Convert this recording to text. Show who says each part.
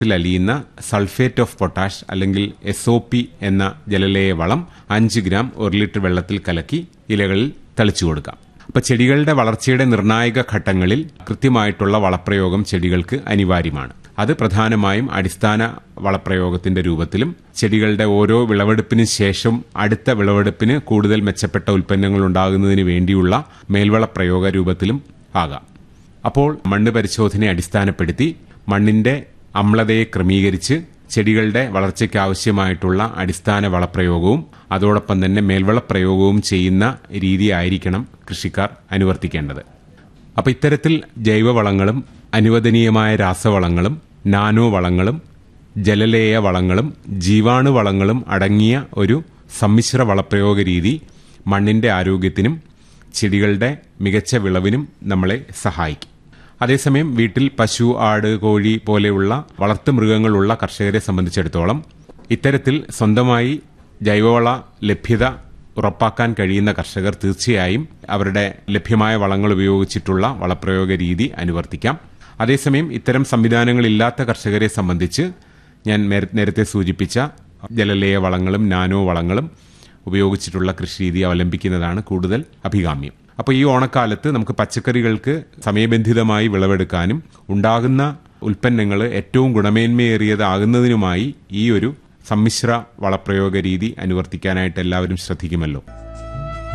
Speaker 1: അലിയുന്ന sulphate of potash അല്ലെങ്കിൽ S O P എന്ന ജലലേയ വളം അഞ്ച് ഗ്രാം ഒരു ലിറ്റർ വെള്ളത്തിൽ കലക്കി ഇലകളിൽ തളിച്ചു കൊടുക്കാം അപ്പൊ ചെടികളുടെ വളർച്ചയുടെ നിർണായക ഘട്ടങ്ങളിൽ കൃത്യമായിട്ടുള്ള വളപ്രയോഗം ചെടികൾക്ക് അനിവാര്യമാണ് അത് പ്രധാനമായും അടിസ്ഥാന വളപ്രയോഗത്തിന്റെ രൂപത്തിലും ചെടികളുടെ ഓരോ വിളവെടുപ്പിന് ശേഷം അടുത്ത വിളവെടുപ്പിന് കൂടുതൽ മെച്ചപ്പെട്ട ഉൽപ്പന്നങ്ങൾ ഉണ്ടാകുന്നതിന് വേണ്ടിയുള്ള മേൽവള പ്രയോഗ രൂപത്തിലും ആകാം അപ്പോൾ മണ്ണ് പരിശോധനയെ അടിസ്ഥാനപ്പെടുത്തി മണ്ണിന്റെ അമ്ലതയെ ക്രമീകരിച്ച് ചെടികളുടെ വളർച്ചയ്ക്ക് ആവശ്യമായിട്ടുള്ള അടിസ്ഥാന വളപ്രയോഗവും അതോടൊപ്പം തന്നെ മേൽവളപ്രയോഗവും ചെയ്യുന്ന രീതിയായിരിക്കണം കൃഷിക്കാർ അനുവർത്തിക്കേണ്ടത് അപ്പോൾ ഇത്തരത്തിൽ ജൈവവളങ്ങളും അനുവദനീയമായ രാസവളങ്ങളും നാനോ വളങ്ങളും ജലലേയ വളങ്ങളും ജീവാണു വളങ്ങളും അടങ്ങിയ ഒരു സമ്മിശ്ര വളപ്രയോഗ രീതി മണ്ണിന്റെ ആരോഗ്യത്തിനും ചെടികളുടെ മികച്ച വിളവിനും നമ്മളെ സഹായിക്കും അതേസമയം വീട്ടിൽ പശു ആട് കോഴി പോലെയുള്ള വളർത്തുമൃഗങ്ങളുള്ള കർഷകരെ സംബന്ധിച്ചിടത്തോളം ഇത്തരത്തിൽ സ്വന്തമായി ജൈവവള ലഭ്യത ഉറപ്പാക്കാൻ കഴിയുന്ന കർഷകർ തീർച്ചയായും അവരുടെ ലഭ്യമായ വളങ്ങൾ ഉപയോഗിച്ചിട്ടുള്ള വളപ്രയോഗ രീതി അനുവർത്തിക്കാം അതേസമയം ഇത്തരം സംവിധാനങ്ങളില്ലാത്ത കർഷകരെ സംബന്ധിച്ച് ഞാൻ നേരത്തെ സൂചിപ്പിച്ച ജലലേയ വളങ്ങളും നാനോ വളങ്ങളും ഉപയോഗിച്ചിട്ടുള്ള കൃഷിരീതി അവലംബിക്കുന്നതാണ് കൂടുതൽ അഭികാമ്യം അപ്പോൾ ഈ ഓണക്കാലത്ത് നമുക്ക് പച്ചക്കറികൾക്ക് സമയബന്ധിതമായി വിളവെടുക്കാനും ഉണ്ടാകുന്ന ഉൽപ്പന്നങ്ങൾ ഏറ്റവും ഗുണമേന്മയേറിയതാകുന്നതിനുമായി ഈ ഒരു സമ്മിശ്ര വളപ്രയോഗ രീതി അനുവർത്തിക്കാനായിട്ട് എല്ലാവരും ശ്രദ്ധിക്കുമല്ലോ